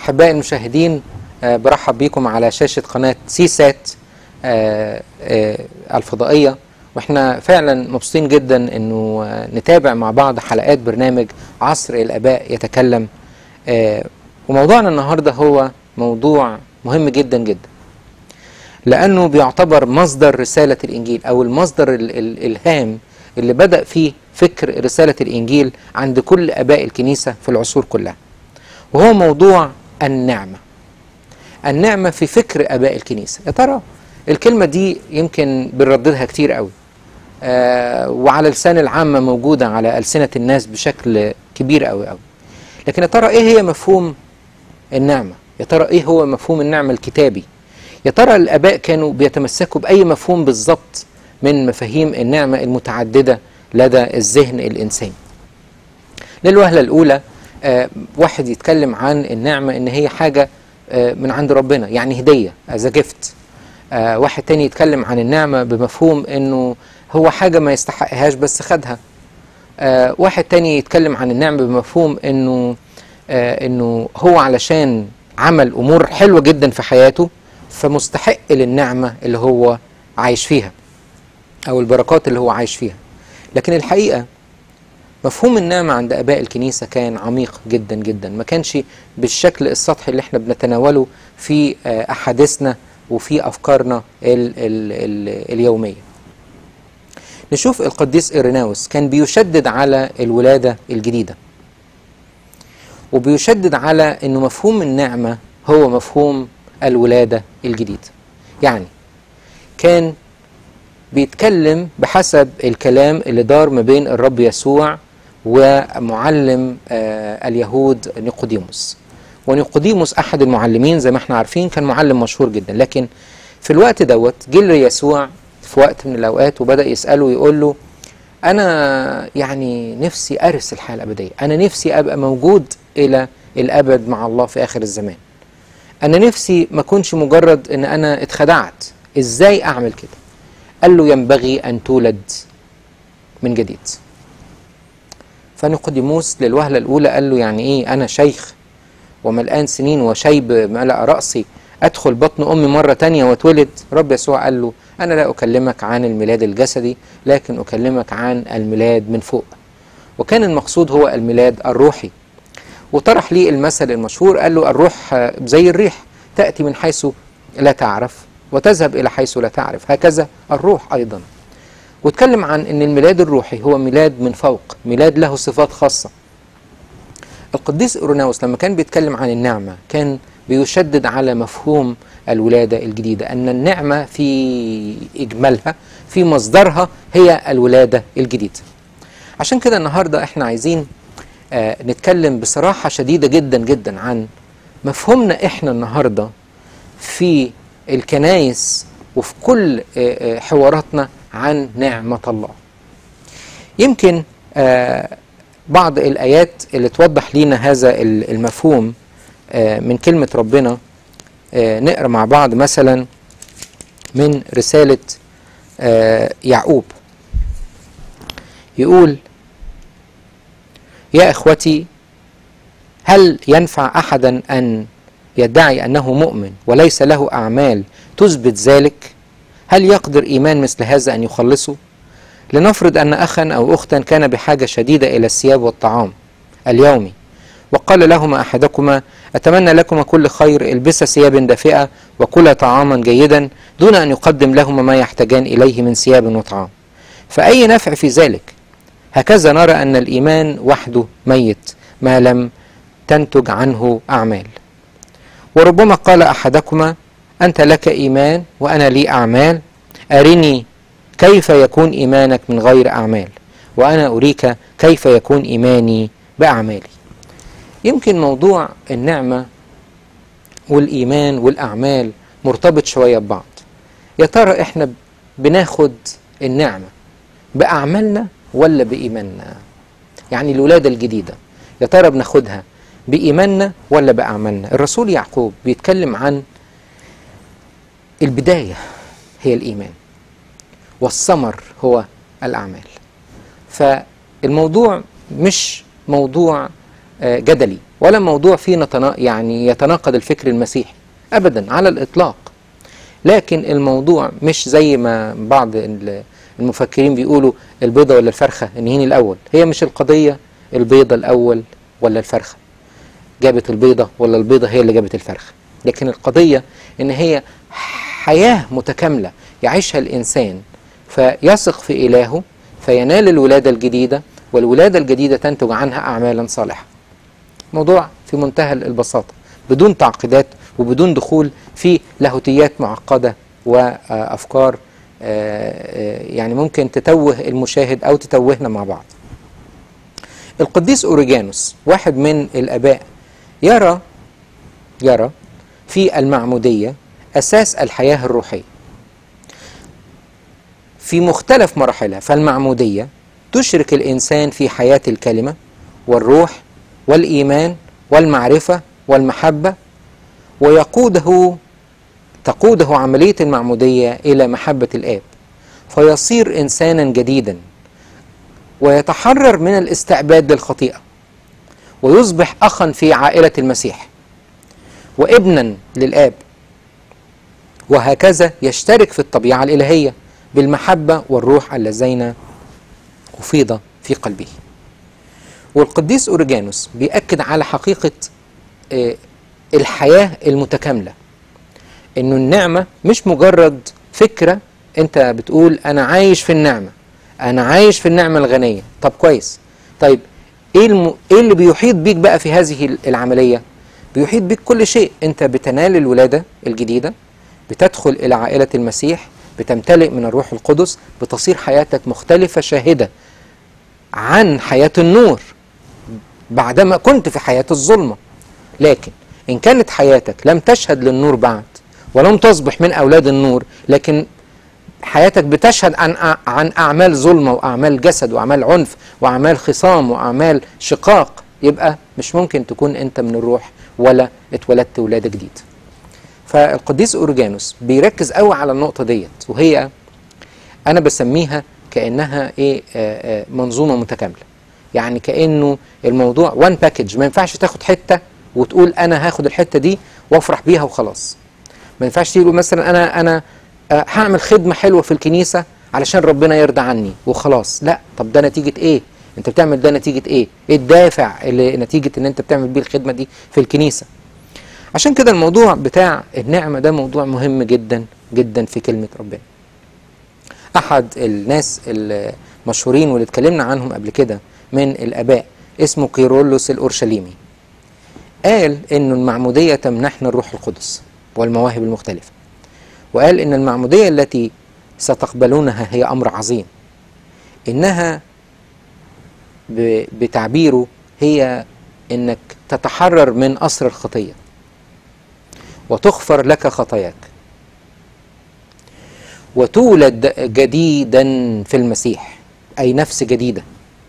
أحبائي المشاهدين آه، برحب بيكم على شاشة قناة سي سات آه، آه، الفضائية واحنا فعلا مبسوطين جدا انه آه، نتابع مع بعض حلقات برنامج عصر الآباء يتكلم آه، وموضوعنا النهاردة هو موضوع مهم جدا جدا لأنه بيعتبر مصدر رسالة الإنجيل أو المصدر ال- ال- الهام اللي بدأ فيه فكر رسالة الإنجيل عند كل آباء الكنيسة في العصور كلها وهو موضوع النعمة النعمة في فكر آباء الكنيسة يا ترى الكلمة دي يمكن بنرددها كتير قوي آه وعلى لسان العامة موجودة على ألسنة الناس بشكل كبير قوي قوي لكن يا ترى إيه هي مفهوم النعمة يا ترى إيه هو مفهوم النعمة الكتابي يا ترى الآباء كانوا بيتمسكوا بأي مفهوم بالظبط من مفاهيم النعمة المتعددة لدى الذهن الإنساني للوهلة الأولى آه، واحد يتكلم عن النعمة إن هي حاجة آه، من عند ربنا يعني هدية as a gift آه، واحد تاني يتكلم عن النعمة بمفهوم إنه هو حاجة ما يستحقهاش بس خدها آه، واحد تاني يتكلم عن النعمة بمفهوم إنه آه، إنه هو علشان عمل أمور حلوة جدا في حياته فمستحق للنعمة اللي هو عايش فيها أو البركات اللي هو عايش فيها لكن الحقيقة مفهوم النعمة عند آباء الكنيسة كان عميق جدا جدا ما كانش بالشكل السطحي اللي احنا بنتناوله في آه، أحاديثنا وفي أفكارنا ال ال ال اليومية نشوف القديس إيريناوس كان بيشدد على الولادة الجديدة وبيشدد على أنه مفهوم النعمة هو مفهوم الولادة الجديدة يعني كان بيتكلم بحسب الكلام اللي دار ما بين الرب يسوع ومعلم آه اليهود نيقوديموس ونيقوديموس احد المعلمين زي ما احنا عارفين كان معلم مشهور جدا لكن في الوقت دوت جه يسوع في وقت من الاوقات وبدا يساله ويقول له انا يعني نفسي ارث الحياه الابديه انا نفسي ابقى موجود الى الابد مع الله في اخر الزمان انا نفسي ما اكونش مجرد ان انا اتخدعت ازاي اعمل كده قال له ينبغي أن تولد من جديد فنيقوديموس للوهلة الأولى قال له يعني إيه أنا شيخ وملآن سنين وشيب ملأ رأسي أدخل بطن أمي مرة تانية واتولد رب يسوع قال له أنا لا أكلمك عن الميلاد الجسدي لكن أكلمك عن الميلاد من فوق وكان المقصود هو الميلاد الروحي وطرح لي المثل المشهور قال له الروح آه، زي الريح تأتي من حيث لا تعرف وتذهب إلى حيث لا تعرف هكذا الروح أيضا واتكلم عن أن الميلاد الروحي هو ميلاد من فوق ميلاد له صفات خاصة القديس أوروناوس لما كان بيتكلم عن النعمة كان بيشدد على مفهوم الولادة الجديدة أن النعمة في إجمالها في مصدرها هي الولادة الجديدة عشان كده النهاردة احنا عايزين آه نتكلم بصراحة شديدة جدا جدا عن مفهومنا احنا النهارده في الكنايس وفي كل آه، آه، حواراتنا عن نعمة الله يمكن آه، بعض الآيات اللي توضح لينا هذا ال- المفهوم آه، من كلمة ربنا آه، نقرأ مع بعض مثلا من رسالة آه، يعقوب يقول يا إخوتي هل ينفع أحدا أن يدعي أنه مؤمن وليس له أعمال تثبت ذلك هل يقدر إيمان مثل هذا أن يخلصه؟ لنفرض أن أخا أو أختا كان بحاجة شديدة إلى الثياب والطعام اليومي وقال لهما أحدكما أتمنى لكما كل خير البسا ثيابا دافئة وكلا طعاما جيدا دون أن يقدم لهما ما يحتاجان إليه من ثياب وطعام فأي نفع في ذلك هكذا نرى أن الإيمان وحده ميت ما لم تنتج عنه أعمال وربما قال أحدكما أنت لك إيمان وأنا لي أعمال أرني كيف يكون إيمانك من غير أعمال وأنا أريك كيف يكون إيماني بأعمالي يمكن موضوع النعمة والإيمان والأعمال مرتبط شوية ببعض يا ترى إحنا بناخد النعمة بأعمالنا ولا بإيماننا يعني الولادة الجديدة يا ترى بناخدها بإيماننا ولا بأعمالنا الرسول يعقوب بيتكلم عن البداية هي الإيمان والثمر هو الأعمال فالموضوع مش موضوع آه، جدلي ولا موضوع فيه نتنا... يعني يتناقض الفكر المسيحي ابدا على الاطلاق لكن الموضوع مش زي ما بعض ال- المفكرين بيقولوا البيضة ولا الفرخة انهين الاول هي مش القضية البيضة الاول ولا الفرخة جابت البيضة ولا البيضة هي اللي جابت الفرخة لكن القضية ان هي حياة متكاملة يعيشها الانسان فيثق في الهه فينال الولادة الجديدة والولادة الجديدة تنتج عنها اعمالا صالحة موضوع في منتهى البساطة بدون تعقيدات وبدون دخول في لاهوتيات معقدة وأفكار آه، آه، يعني ممكن تتوه المشاهد أو تتوهنا مع بعض القديس أوريجانوس واحد من الآباء يرى يرى في المعمودية أساس الحياة الروحية في مختلف مراحلها فالمعمودية تشرك الإنسان في حياة الكلمة والروح والإيمان والمعرفة والمحبة ويقوده تقوده عملية المعمودية إلى محبة الآب فيصير إنسانا جديدا ويتحرر من الاستعباد للخطيئة ويصبح أخا في عائلة المسيح وابنا للآب وهكذا يشترك في الطبيعة الإلهية بالمحبة والروح اللذين أفيض في قلبه والقديس أوريجانوس بيأكد على حقيقة آه، الحياة المتكاملة إنه النعمة مش مجرد فكرة أنت بتقول أنا عايش في النعمة أنا عايش في النعمة الغنية طب كويس طيب إيه, الم... إيه اللي بيحيط بيك بقى في هذه العملية بيحيط بيك كل شيء أنت بتنال الولادة الجديدة بتدخل إلى عائلة المسيح بتمتلئ من الروح القدس بتصير حياتك مختلفة شاهدة عن حياة النور بعدما كنت في حياة الظلمة لكن إن كانت حياتك لم تشهد للنور بعد ولم تصبح من أولاد النور لكن حياتك بتشهد عن عن أعمال ظلمة وأعمال جسد وأعمال عنف وأعمال خصام وأعمال شقاق يبقى مش ممكن تكون أنت من الروح ولا اتولدت ولادة جديد فالقديس أورجانوس بيركز قوي على النقطة ديت وهي أنا بسميها كأنها إيه آه، آه، منظومة متكاملة يعني كأنه الموضوع وان باكج ما ينفعش تاخد حتة وتقول أنا هاخد الحتة دي وأفرح بيها وخلاص ما ينفعش تقول مثلا أنا أنا آه، هعمل خدمة حلوة في الكنيسة علشان ربنا يرضى عني وخلاص لا طب ده نتيجة إيه أنت بتعمل ده نتيجة إيه إيه الدافع اللي نتيجة إن أنت بتعمل بيه الخدمة دي في الكنيسة عشان كده الموضوع بتاع النعمة ده موضوع مهم جدا جدا في كلمة ربنا أحد الناس المشهورين واللي اتكلمنا عنهم قبل كده من الآباء اسمه كيرولوس الأورشليمي قال إنه المعمودية تمنحنا الروح القدس والمواهب المختلفة وقال إن المعمودية التي ستقبلونها هي أمر عظيم إنها ب- بتعبيره هي إنك تتحرر من أسر الخطية وتغفر لك خطاياك وتولد جديدا في المسيح أي نفس جديدة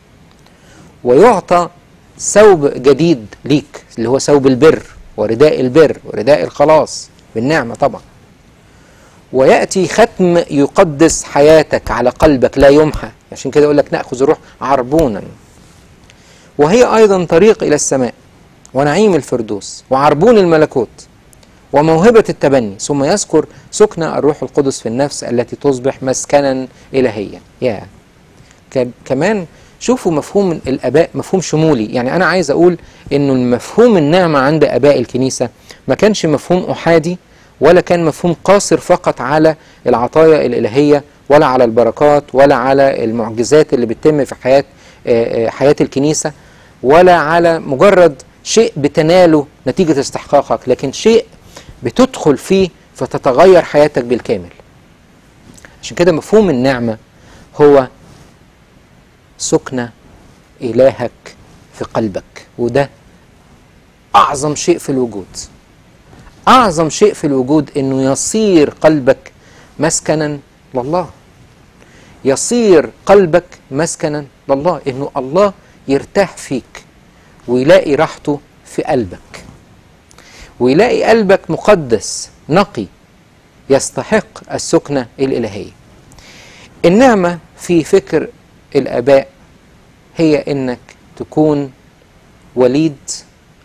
ويعطى ثوب جديد ليك اللي هو ثوب البر ورداء البر ورداء الخلاص بالنعمة طبعا ويأتي ختم يقدس حياتك على قلبك لا يمحى عشان كده يقول لك نأخذ الروح عربونا وهي أيضا طريق إلى السماء ونعيم الفردوس وعربون الملكوت وموهبة التبني ثم يذكر سكن الروح القدس في النفس التي تصبح مسكنا إلهيا يا ك- كمان شوفوا مفهوم الآباء مفهوم شمولي يعني أنا عايز أقول إنه المفهوم النعمة عند آباء الكنيسة ما كانش مفهوم أحادي ولا كان مفهوم قاصر فقط على العطايا الإلهية ولا على البركات ولا على المعجزات اللي بتتم في حياة آه، آه، حياة الكنيسة ولا على مجرد شيء بتناله نتيجة استحقاقك لكن شيء بتدخل فيه فتتغير حياتك بالكامل عشان كده مفهوم النعمة هو سكن إلهك في قلبك وده أعظم شيء في الوجود أعظم شيء في الوجود إنه يصير قلبك مسكنا لله يصير قلبك مسكنا لله إنه الله يرتاح فيك ويلاقي راحته في قلبك ويلاقي قلبك مقدس نقي يستحق السكنة الإلهية النعمة في فكر الآباء هي إنك تكون وليد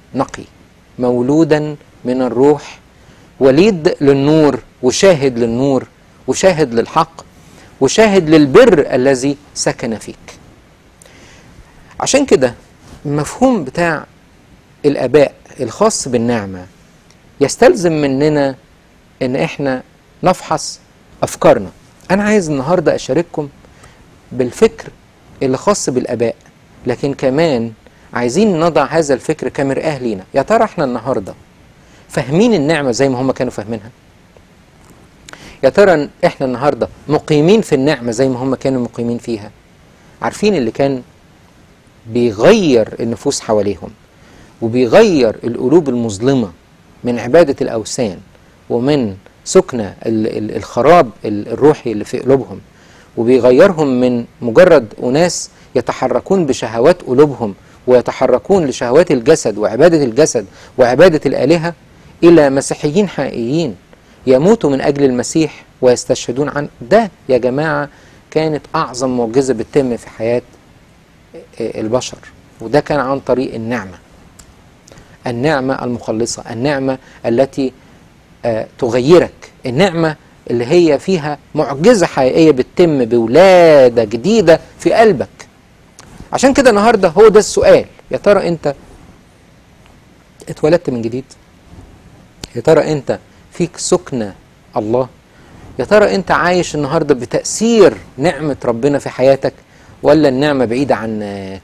نقي مولودا من الروح وليد للنور وشاهد للنور وشاهد للحق وشاهد للبر الذي سكن فيك عشان كده المفهوم بتاع الآباء الخاص بالنعمة يستلزم مننا إن إحنا نفحص أفكارنا أنا عايز النهاردة أشارككم بالفكر اللي خاص بالآباء لكن كمان عايزين نضع هذا الفكر كمرآة لينا يا ترى إحنا النهاردة فاهمين النعمة زي ما هم كانوا فاهمينها يا ترى إحنا النهاردة مقيمين في النعمة زي ما هم كانوا مقيمين فيها عارفين اللي كان بيغير النفوس حواليهم وبيغير القلوب المظلمة من عبادة الأوثان ومن سكنة الخراب الروحي اللي في قلوبهم وبيغيرهم من مجرد أناس يتحركون بشهوات قلوبهم ويتحركون لشهوات الجسد وعبادة الجسد وعبادة الآلهة إلى مسيحيين حقيقيين يموتوا من أجل المسيح ويستشهدون عن ده يا جماعة كانت أعظم معجزة بتتم في حياة البشر وده كان عن طريق النعمة النعمة المخلصة النعمة التي تغيرك النعمة اللي هي فيها معجزة حقيقية بتتم بولادة جديدة في قلبك عشان كده النهاردة هو ده السؤال يا ترى انت اتولدت من جديد يا ترى انت فيك سكنة الله يا ترى انت عايش النهاردة بتأثير نعمة ربنا في حياتك ولا النعمة بعيدة عنك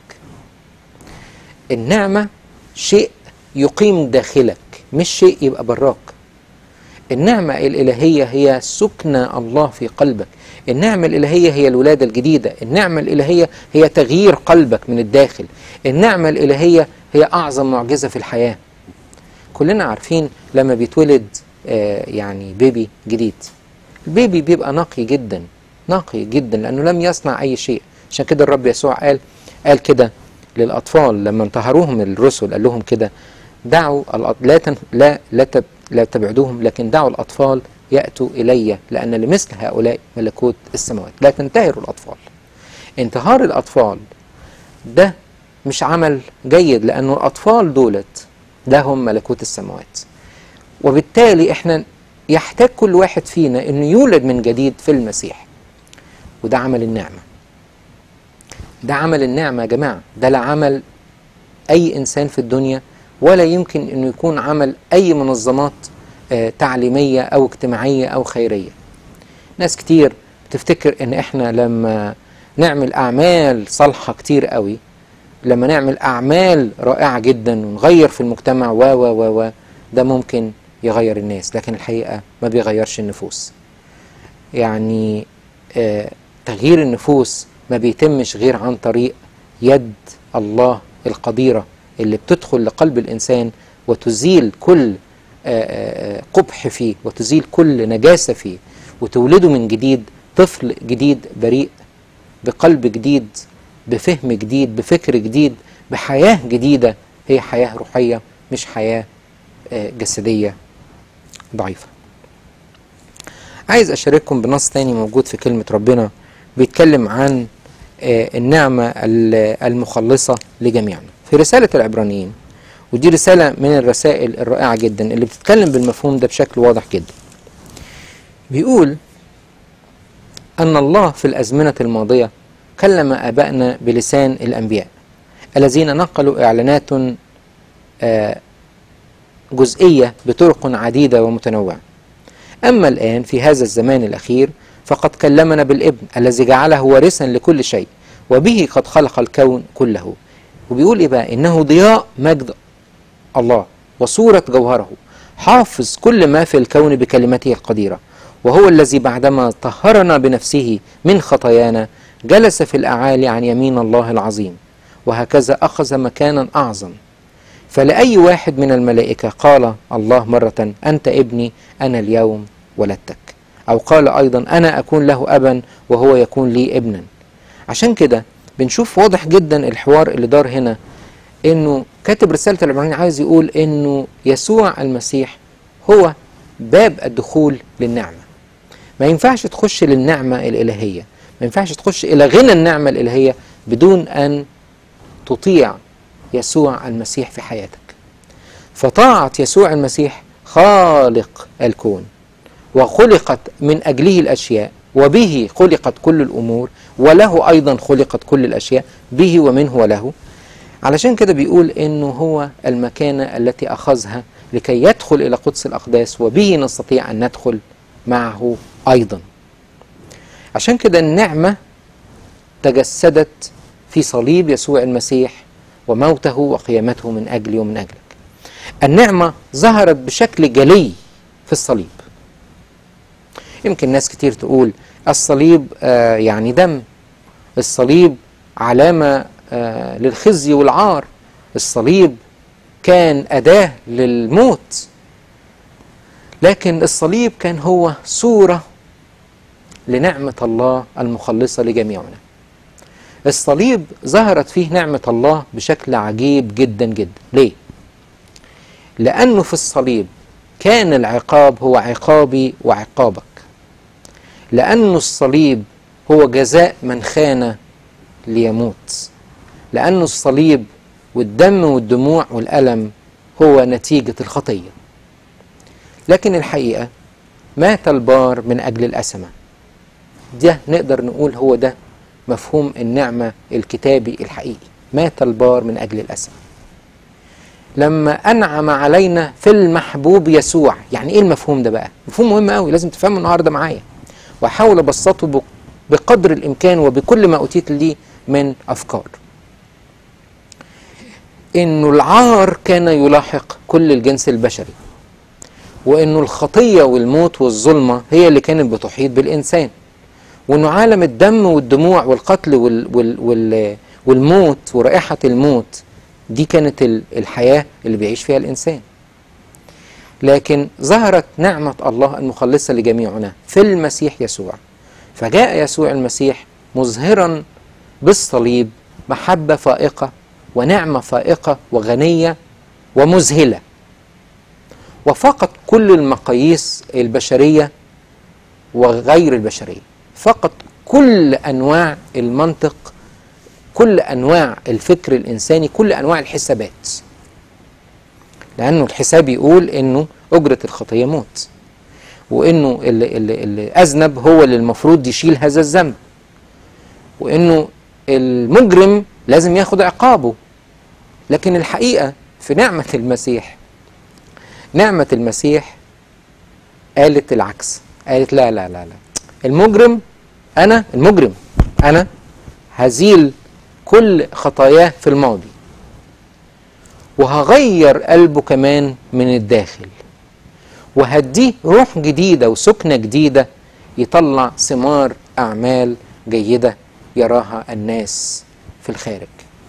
النعمة شيء يقيم داخلك مش شيء يبقى براك النعمة الإلهية هي سكن الله في قلبك النعمة الإلهية هي الولادة الجديدة النعمة الإلهية هي تغيير قلبك من الداخل النعمة الإلهية هي أعظم معجزة في الحياة كلنا عارفين لما بيتولد آه يعني بيبي جديد البيبي بيبقى نقي جدا نقي جدا لأنه لم يصنع أي شيء عشان كده الرب يسوع قال قال كده للأطفال لما انتهروهم الرسل قال لهم كده دعوا لا تن لا لا تب لا تبعدوهم لكن دعوا الأطفال يأتوا إلي لأن لمثل هؤلاء ملكوت السماوات لا تنتهروا الأطفال انتهار الأطفال ده مش عمل جيد لأنه الأطفال دولت لهم ملكوت السماوات وبالتالي احنا يحتاج كل واحد فينا انه يولد من جديد في المسيح وده عمل النعمة ده عمل النعمة يا جماعة ده لا عمل أي إنسان في الدنيا ولا يمكن انه يكون عمل اي منظمات آه تعليميه او اجتماعيه او خيريه ناس كتير بتفتكر ان احنا لما نعمل اعمال صالحه كتير قوي لما نعمل اعمال رائعه جدا ونغير في المجتمع و و و و ده ممكن يغير الناس لكن الحقيقه ما بيغيرش النفوس يعني آه تغيير النفوس ما بيتمش غير عن طريق يد الله القديره اللي بتدخل لقلب الإنسان وتزيل كل قبح فيه وتزيل كل نجاسة فيه وتولده من جديد طفل جديد بريء بقلب جديد بفهم جديد بفكر جديد بحياة جديدة هي حياة روحية مش حياة جسدية ضعيفة عايز أشارككم بنص تاني موجود في كلمة ربنا بيتكلم عن النعمة المخلصة لجميعنا في رسالة العبرانيين ودي رسالة من الرسائل الرائعة جدا اللي بتتكلم بالمفهوم ده بشكل واضح جدا بيقول أن الله في الأزمنة الماضية كلم آبائنا بلسان الأنبياء الذين نقلوا إعلانات جزئية بطرق عديدة ومتنوعة أما الآن في هذا الزمان الأخير فقد كلمنا بالابن الذي جعله وارثا لكل شيء وبه قد خلق الكون كله وبيقول ايه بقى انه ضياء مجد الله وصورة جوهره حافظ كل ما في الكون بكلمته القديرة وهو الذي بعدما طهرنا بنفسه من خطايانا جلس في الأعالي عن يمين الله العظيم وهكذا أخذ مكانا أعظم فلأي واحد من الملائكة قال الله مرة أنت ابني أنا اليوم ولدتك أو قال أيضا أنا أكون له أبا وهو يكون لي ابنا عشان كده بنشوف واضح جدا الحوار اللي دار هنا انه كاتب رساله العبرانيين عايز يقول انه يسوع المسيح هو باب الدخول للنعمه ما ينفعش تخش للنعمه الالهيه ما ينفعش تخش الى غنى النعمه الالهيه بدون ان تطيع يسوع المسيح في حياتك فطاعة يسوع المسيح خالق الكون وخلقت من أجله الأشياء وبه خلقت كل الأمور وله أيضا خلقت كل الأشياء به ومنه وله علشان كده بيقول إنه هو المكانة التي أخذها لكي يدخل إلى قدس الأقداس وبه نستطيع أن ندخل معه أيضا عشان كده النعمة تجسدت في صليب يسوع المسيح وموته وقيامته من أجلي ومن أجلك النعمة ظهرت بشكل جلي في الصليب يمكن ناس كتير تقول الصليب آه يعني دم الصليب علامة آه للخزي والعار الصليب كان أداة للموت لكن الصليب كان هو صورة لنعمة الله المخلصة لجميعنا الصليب ظهرت فيه نعمة الله بشكل عجيب جدا جدا ليه؟ لأنه في الصليب كان العقاب هو عقابي وعقابك لأنه الصليب هو جزاء من خان ليموت لأنه الصليب والدم والدموع والألم هو نتيجة الخطية لكن الحقيقة مات البار من أجل الأسمة ده نقدر نقول هو ده مفهوم النعمة الكتابي الحقيقي مات البار من أجل الأسمة لما أنعم علينا في المحبوب يسوع يعني إيه المفهوم ده بقى مفهوم مهم قوي لازم تفهمه النهاردة معايا وأحاول أبسطه بقدر الإمكان وبكل ما أوتيت لي من أفكار إنه العار كان يلاحق كل الجنس البشري وإنه الخطية والموت والظلمة هي اللي كانت بتحيط بالإنسان وإنه عالم الدم والدموع والقتل وال وال وال والموت ورائحة الموت دي كانت الحياة اللي بيعيش فيها الإنسان لكن ظهرت نعمة الله المخلصة لجميعنا في المسيح يسوع فجاء يسوع المسيح مظهرا بالصليب محبة فائقة ونعمة فائقة وغنية ومذهلة وفقط كل المقاييس البشرية وغير البشرية فقط كل أنواع المنطق كل أنواع الفكر الإنساني كل أنواع الحسابات لأنه الحساب يقول إنه أجرة الخطية موت وإنه اللي, اللي, اللي أذنب هو اللي المفروض يشيل هذا الذنب وإنه المجرم لازم ياخد عقابه لكن الحقيقة في نعمة المسيح نعمة المسيح قالت العكس قالت لا لا لا لا المجرم أنا المجرم أنا هزيل كل خطاياه في الماضي وهغير قلبه كمان من الداخل وهديه روح جديدة وسكنة جديدة يطلع ثمار أعمال جيدة يراها الناس في الخارج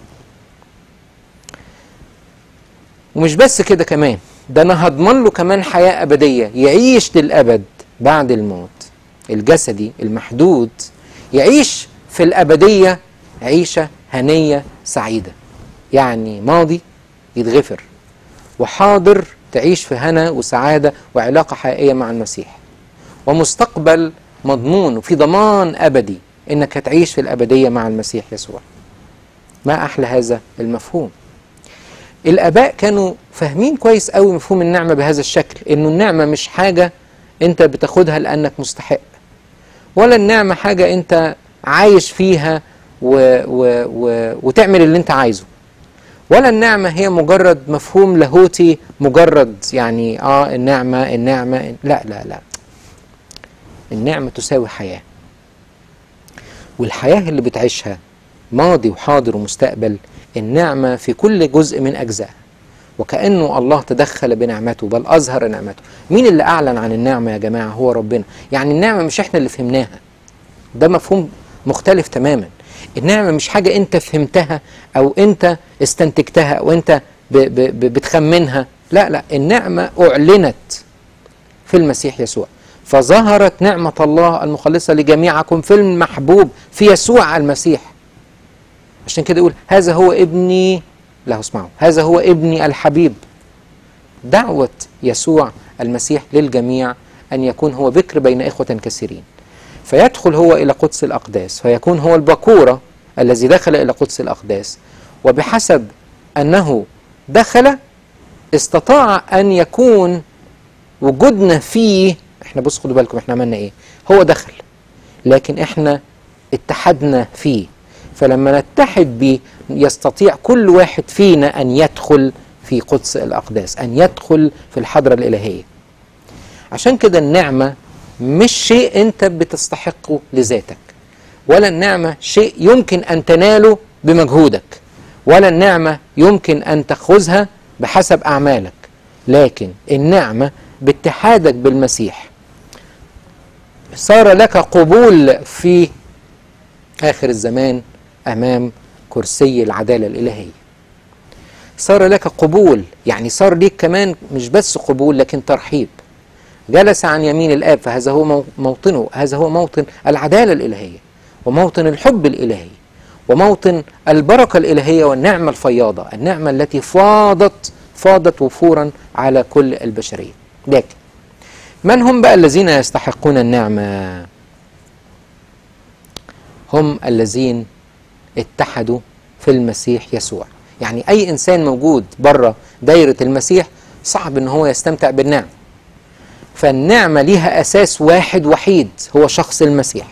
ومش بس كده كمان ده انا هضمن له كمان حياه ابديه يعيش للابد بعد الموت الجسدي المحدود يعيش في الابديه عيشه هنيه سعيده يعني ماضي يتغفر وحاضر تعيش في هنا وسعاده وعلاقه حقيقيه مع المسيح ومستقبل مضمون وفي ضمان ابدي انك هتعيش في الابديه مع المسيح يسوع ما احلى هذا المفهوم الاباء كانوا فاهمين كويس قوي مفهوم النعمه بهذا الشكل انه النعمه مش حاجه انت بتاخدها لانك مستحق ولا النعمه حاجه انت عايش فيها و و و وتعمل اللي انت عايزه ولا النعمه هي مجرد مفهوم لاهوتي مجرد يعني اه النعمه النعمه لا لا لا النعمه تساوي حياه والحياه اللي بتعيشها ماضي وحاضر ومستقبل النعمة في كل جزء من أجزائها وكأنه الله تدخل بنعمته بل أظهر نعمته مين اللي أعلن عن النعمة يا جماعة هو ربنا يعني النعمة مش إحنا اللي فهمناها ده مفهوم مختلف تماما النعمة مش حاجة أنت فهمتها أو أنت استنتجتها أو أنت ب ب ب بتخمنها لا لا النعمة أعلنت في المسيح يسوع فظهرت نعمة الله المخلصة لجميعكم في المحبوب في يسوع المسيح عشان كده يقول هذا هو ابني له اسمعوا هذا هو ابني الحبيب دعوة يسوع المسيح للجميع أن يكون هو بكر بين إخوة كثيرين فيدخل هو إلى قدس الأقداس فيكون هو البكورة الذي دخل إلى قدس الأقداس وبحسب أنه دخل استطاع ان يكون وجودنا فيه احنا بصوا خدوا بالكم احنا عملنا ايه هو دخل لكن احنا اتحدنا فيه فلما نتحد بيه يستطيع كل واحد فينا ان يدخل في قدس الاقداس ان يدخل في الحضره الالهيه عشان كده النعمه مش شيء انت بتستحقه لذاتك ولا النعمه شيء يمكن ان تناله بمجهودك ولا النعمه يمكن ان تاخذها بحسب اعمالك لكن النعمه باتحادك بالمسيح صار لك قبول في آخر الزمان أمام كرسي العدالة الإلهية صار لك قبول يعني صار ليك كمان مش بس قبول لكن ترحيب جلس عن يمين الآب فهذا هو موطنه هذا هو موطن العدالة الإلهية وموطن الحب الإلهي وموطن البركة الإلهية والنعمة الفياضة النعمة التي فاضت فاضت وفورا على كل البشرية لكن من هم بقى الذين يستحقون النعمة هم الذين اتحدوا في المسيح يسوع يعني أي إنسان موجود بره دايرة المسيح صعب إن هو يستمتع بالنعمة فالنعمة ليها أساس واحد وحيد هو شخص المسيح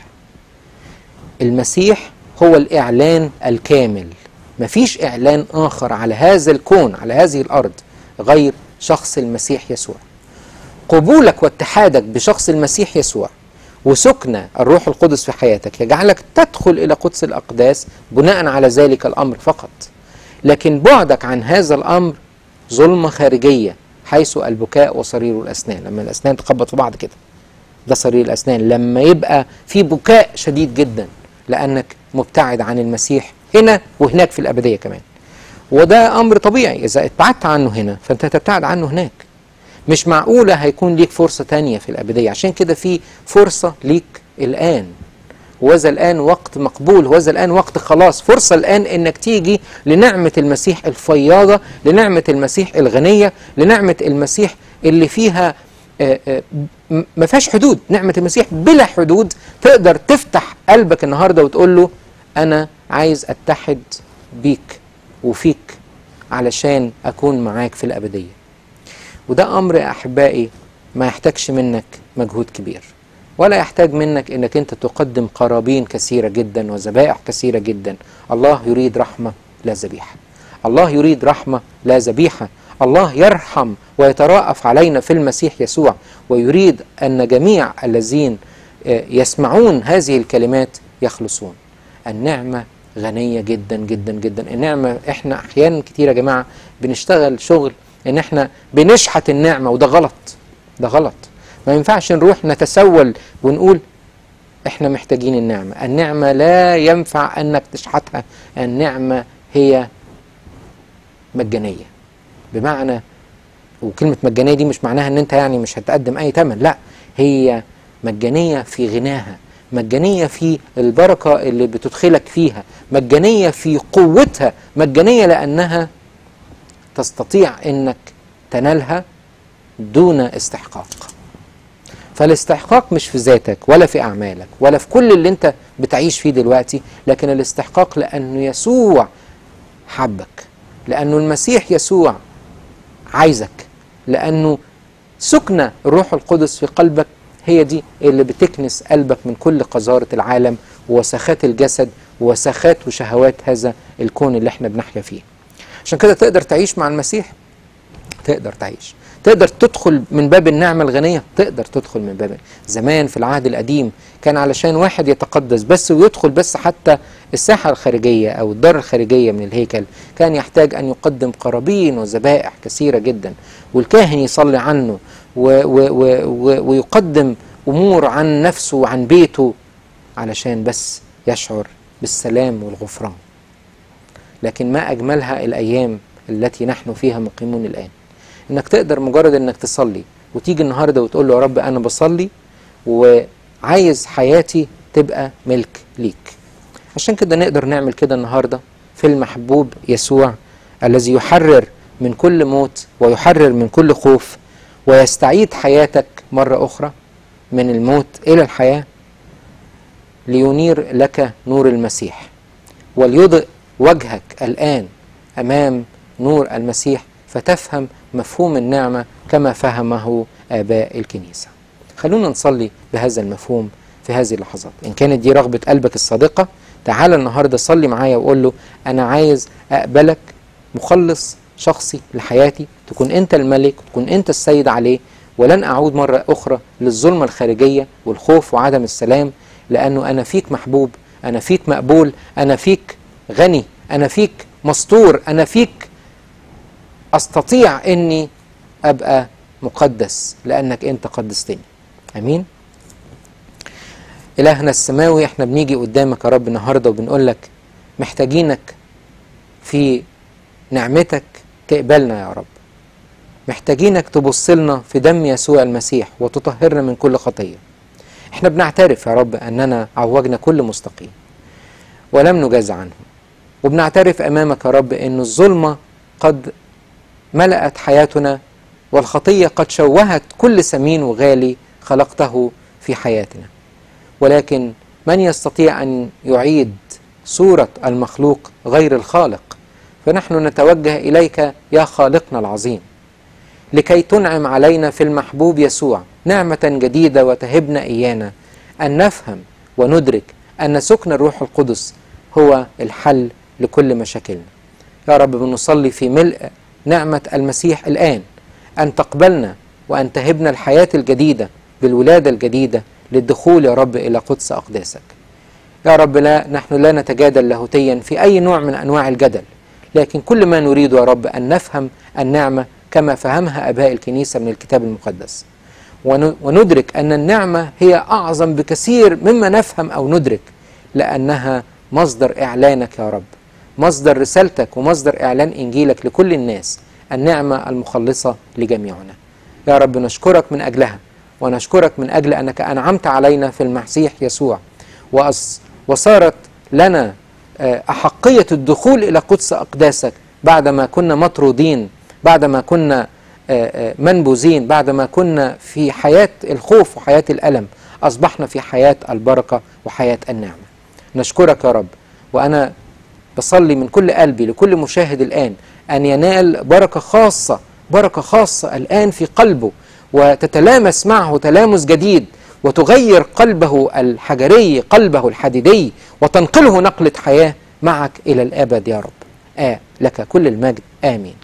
المسيح هو الإعلان الكامل مفيش إعلان آخر على هذا الكون على هذه الأرض غير شخص المسيح يسوع قبولك واتحادك بشخص المسيح يسوع وسكن الروح القدس في حياتك يجعلك تدخل إلى قدس الأقداس بناء على ذلك الأمر فقط لكن بعدك عن هذا الأمر ظلمة خارجية حيث البكاء وصرير الأسنان لما الأسنان تخبط في بعض كده ده صرير الأسنان لما يبقى في بكاء شديد جدا لأنك مبتعد عن المسيح هنا وهناك في الأبدية كمان وده أمر طبيعي إذا ابتعدت عنه هنا فأنت هتبتعد عنه هناك مش معقولة هيكون ليك فرصة تانية في الأبدية عشان كده في فرصة ليك الآن وذا الآن وقت مقبول وذا الآن وقت خلاص فرصة الآن إنك تيجي لنعمة المسيح الفياضة لنعمة المسيح الغنية لنعمة المسيح اللي فيها آه، آه، م- ما فيهاش حدود نعمة المسيح بلا حدود تقدر تفتح قلبك النهاردة وتقول له أنا عايز أتحد بيك وفيك علشان أكون معاك في الأبدية وده امر يا احبائي ما يحتاجش منك مجهود كبير ولا يحتاج منك انك انت تقدم قرابين كثيره جدا وذبائح كثيره جدا الله يريد رحمه لا ذبيحه الله يريد رحمه لا ذبيحه الله يرحم ويتراءف علينا في المسيح يسوع ويريد ان جميع الذين آه، يسمعون هذه الكلمات يخلصون النعمه غنيه جدا جدا جدا النعمه احنا احيانا كتير يا جماعه بنشتغل شغل ان احنا بنشحت النعمه وده غلط ده غلط ما ينفعش نروح نتسول ونقول احنا محتاجين النعمه النعمه لا ينفع انك تشحتها النعمه هي مجانيه بمعنى وكلمه مجانيه دي مش معناها ان انت يعني مش هتقدم اي ثمن لا هي مجانيه في غناها مجانيه في البركه اللي بتدخلك فيها مجانيه في قوتها مجانيه لانها تستطيع انك تنالها دون استحقاق فالاستحقاق مش في ذاتك ولا في اعمالك ولا في كل اللي انت بتعيش فيه دلوقتي لكن الاستحقاق لانه يسوع حبك لانه المسيح يسوع عايزك لانه سكن الروح القدس في قلبك هي دي اللي بتكنس قلبك من كل قذارة العالم ووسخات الجسد ووسخات وشهوات هذا الكون اللي احنا بنحيا فيه عشان كده تقدر تعيش مع المسيح تقدر تعيش تقدر تدخل من باب النعمة الغنية تقدر تدخل من باب زمان في العهد القديم كان علشان واحد يتقدس بس ويدخل بس حتى الساحة الخارجية أو الدار الخارجية من الهيكل كان يحتاج أن يقدم قرابين وذبائح كثيرة جدا والكاهن يصلي عنه و و و و ويقدم أمور عن نفسه وعن بيته علشان بس يشعر بالسلام والغفران لكن ما أجملها الأيام التي نحن فيها مقيمون الآن إنك تقدر مجرد إنك تصلي وتيجي النهاردة وتقول له يا رب أنا بصلي وعايز حياتي تبقى ملك ليك عشان كده نقدر نعمل كده النهاردة في المحبوب يسوع الذي يحرر من كل موت ويحرر من كل خوف ويستعيد حياتك مرة أخرى من الموت إلى الحياة لينير لك نور المسيح وليضئ وجهك الآن أمام نور المسيح فتفهم مفهوم النعمة كما فهمه آباء الكنيسة خلونا نصلي بهذا المفهوم في هذه اللحظات إن كانت دي رغبة قلبك الصادقة تعال النهاردة صلي معايا وقول له أنا عايز أقبلك مخلص شخصي لحياتي تكون أنت الملك تكون أنت السيد عليه ولن أعود مرة أخرى للظلمة الخارجية والخوف وعدم السلام لأنه أنا فيك محبوب أنا فيك مقبول أنا فيك غني أنا فيك مستور أنا فيك أستطيع أني أبقى مقدس لأنك أنت قدستني أمين إلهنا السماوي احنا بنيجي قدامك يا رب النهاردة وبنقول لك محتاجينك في نعمتك تقبلنا يا رب محتاجينك تبص لنا في دم يسوع المسيح وتطهرنا من كل خطية احنا بنعترف يا رب أننا عوجنا كل مستقيم ولم نجاز عنه وبنعترف أمامك يا رب أن الظلمة قد ملأت حياتنا والخطية قد شوهت كل سمين وغالي خلقته في حياتنا ولكن من يستطيع أن يعيد صورة المخلوق غير الخالق فنحن نتوجه إليك يا خالقنا العظيم لكي تنعم علينا في المحبوب يسوع نعمة جديدة وتهبنا إيانا أن نفهم وندرك أن سكن الروح القدس هو الحل لكل مشاكلنا يا رب بنصلي في ملء نعمة المسيح الآن أن تقبلنا وأن تهبنا الحياة الجديدة بالولادة الجديدة للدخول يا رب إلى قدس أقداسك يا رب لا نحن لا نتجادل لاهوتيا في أي نوع من أنواع الجدل لكن كل ما نريد يا رب أن نفهم النعمة كما فهمها أباء الكنيسة من الكتاب المقدس وندرك أن النعمة هي أعظم بكثير مما نفهم أو ندرك لأنها مصدر إعلانك يا رب مصدر رسالتك ومصدر إعلان إنجيلك لكل الناس النعمة المخلصة لجميعنا يا رب نشكرك من أجلها ونشكرك من أجل أنك أنعمت علينا في المسيح يسوع وصارت لنا أحقية الدخول إلى قدس أقداسك بعدما كنا مطرودين بعدما كنا منبوذين بعدما كنا في حياة الخوف وحياة الألم أصبحنا في حياة البركة وحياة النعمة نشكرك يا رب وأنا بصلي من كل قلبي لكل مشاهد الآن أن ينال بركة خاصة بركة خاصة الآن في قلبه وتتلامس معه تلامس جديد وتغير قلبه الحجري قلبه الحديدي وتنقله نقلة حياة معك إلى الأبد يا رب آه لك كل المجد آمين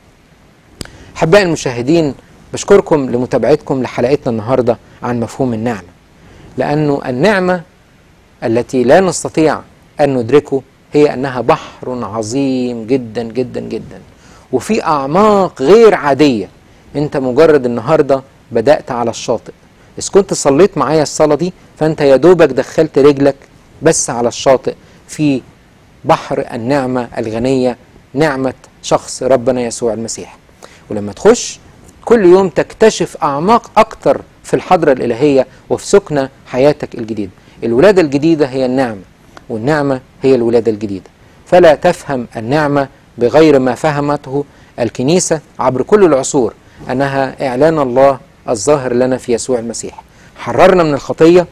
أحبائي المشاهدين بشكركم لمتابعتكم لحلقتنا النهاردة عن مفهوم النعمة لأنه النعمة التي لا نستطيع أن ندركه هي أنها بحر عظيم جدا جدا جدا وفي أعماق غير عادية أنت مجرد النهاردة بدأت على الشاطئ إذا كنت صليت معايا الصلاة دي فأنت يا دوبك دخلت رجلك بس على الشاطئ في بحر النعمة الغنية نعمة شخص ربنا يسوع المسيح ولما تخش كل يوم تكتشف أعماق أكتر في الحضرة الإلهية وفي سكنة حياتك الجديدة الولادة الجديدة هي النعمة والنعمة هي الولادة الجديدة فلا تفهم النعمة بغير ما فهمته الكنيسة عبر كل العصور أنها إعلان الله الظاهر لنا في يسوع المسيح حررنا من الخطية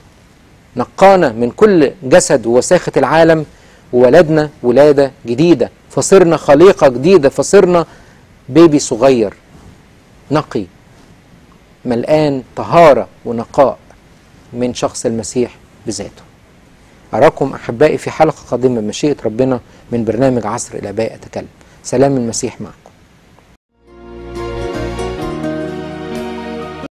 نقانا من كل جسد ووساخة العالم وولدنا ولادة جديدة فصرنا خليقة جديدة فصرنا بيبي صغير نقي ملآن طهارة ونقاء من شخص المسيح بذاته أراكم أحبائي في حلقة قادمة بمشيئة ربنا من برنامج عصر الآباء أتكلم سلام المسيح معكم